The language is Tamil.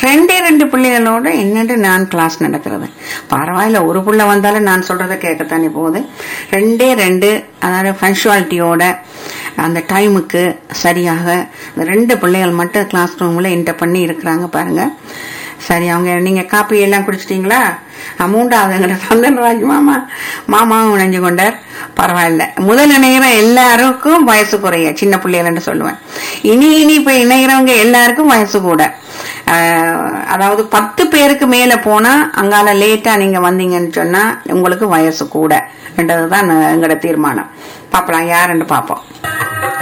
ரெண்டே ரெண்டு பிள்ளைகளோட என்னட்டு நான் கிளாஸ் நடக்கிறது பரவாயில்ல ஒரு புள்ள வந்தாலும் நான் சொல்றதை கேட்கத்தானே போகுது ரெண்டே ரெண்டு அதாவது பங்க்சுவாலிட்டியோட அந்த டைமுக்கு சரியாக இந்த ரெண்டு பிள்ளைகள் மட்டும் கிளாஸ் ரூம்ல என்டர் பண்ணி இருக்கிறாங்க பாருங்க சரி அவங்க நீங்க காப்பி எல்லாம் குடிச்சிட்டீங்களா அஹ் மூன்றாவதுங்கிற சந்தனராஜ் மாமா மாமாவும் இணைஞ்சு கொண்டார் பரவாயில்ல முதல் இணைகிற எல்லாருக்கும் வயசு குறைய சின்ன பிள்ளைகள்னு சொல்லுவேன் இனி இனி இப்ப இணைகிறவங்க எல்லாருக்கும் வயசு கூட அஹ் அதாவது பத்து பேருக்கு மேல போனா அங்கால லேட்டா நீங்க வந்தீங்கன்னு சொன்னா உங்களுக்கு வயசு கூட என்றதுதான் எங்களோட தீர்மானம் பாப்பலாம் யாருன்னு பாப்போம்